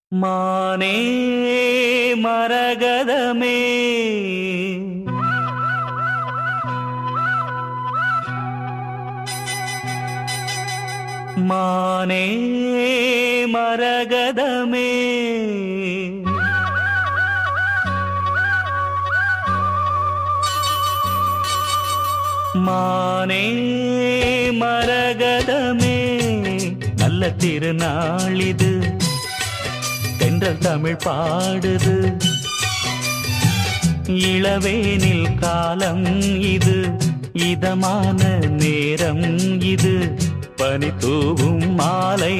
மானே மரகதமே மானே மரகதமே மானே மரகதமே நல்ல திருநாளிது தென்றல் தமிழ் பாடுது இளவேனில் காலம் இது இதமான நேரம் இது பனி தூவும் மாலை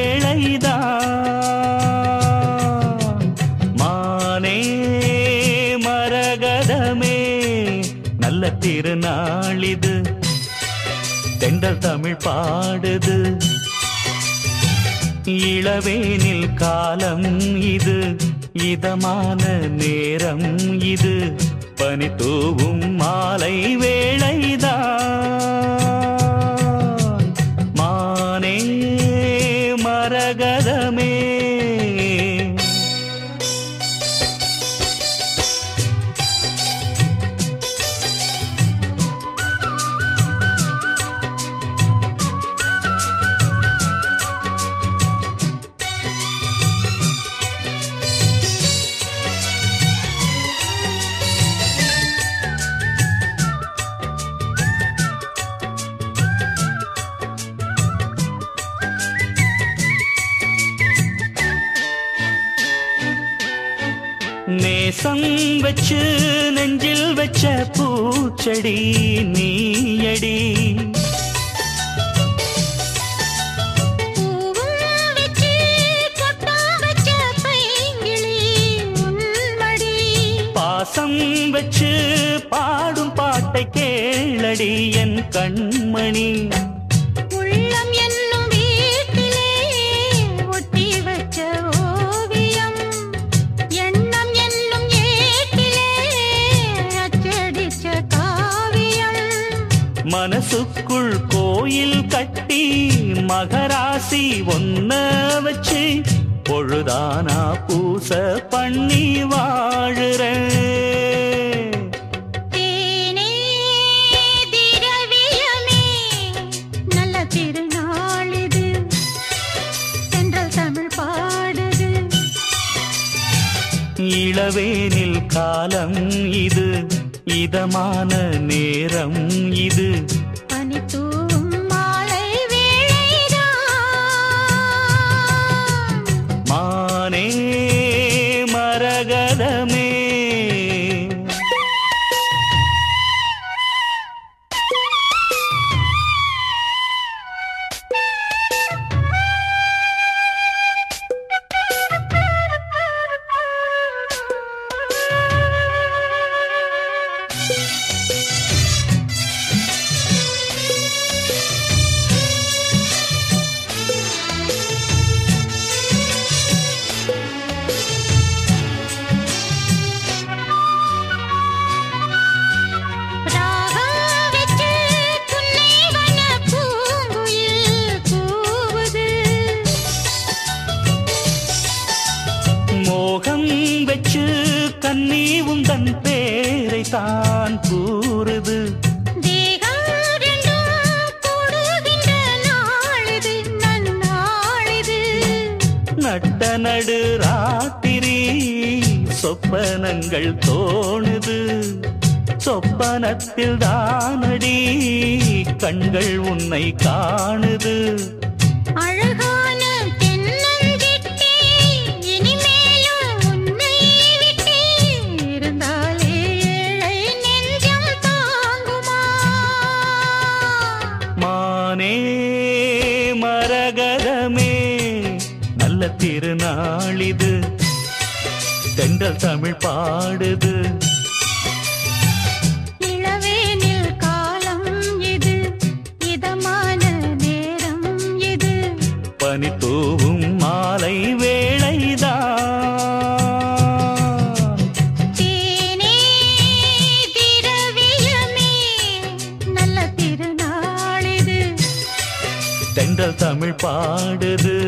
வேளைதான் மானே மரகதமே நல்ல திருநாளிது தென்றல் தமிழ் பாடுது இளவேனில் காலம் இது இதமான நேரம் இது பனி தூவும் மாலை வேளைதான் மானே மரகதமே நேசம் வச்சு நெஞ்சில் வச்ச பூச்செடி நீயடி பூவும் வச்சு பொட்டும் வச்ச பைங்கிளி உன்மடி பாசம் வச்சு பாடும் பாட்டை கேளடி என் கண்மணி உள்ளம் என்னும் வீட்டிலே ஒட்டி வச்ச ஓவியம் எண்ணம் என்னும் ஏட்டிலே அச்சடிச்ச காவியம் மனசுக்குள் கோயில் கட்டி மகராசி ஒன்ன வச்சு பொழுதானா பூச பண்ணி வாழுறேன் தேனே திரவியமே நல்ல திருநாளிது சென்றல் தமிழ் பாடுது இளவேனில் காலம் இது இதமான நேரம் இது பனித்தூவும் மாலை வேளைதான் மானே மரகதமே ராகம் வச்சு புன்னை வன பூங்குயில் கூவுது மோகம் வச்சு கன்னி உந்தன் பேரை தான் கூறுது தேகம் ரெண்டும் கூடுகின்ற நாளிது நன்னாளிது நட்ட நடு ராத்திரி சொப்பனங்கள் தோணுது சொப்பனத்தில் தானடி கண்கள் உன்னை காணுது அழகான தென்னஞ்சிட்டே இனிமேலும் உன்னை விட்டே இருந்தாலே ஏழை நெஞ்சம் தாங்குமா மானே மரகதமே நல்ல திருநாளிது தென்றல் தமிழ் பாடுது இளவேனில் காலம் இது இதமான நேரம் இது பனி தூவும் மாலை வேளைதான் தேனே திரவியமே நல்ல திருநாளிது தென்றல் தமிழ் பாடுது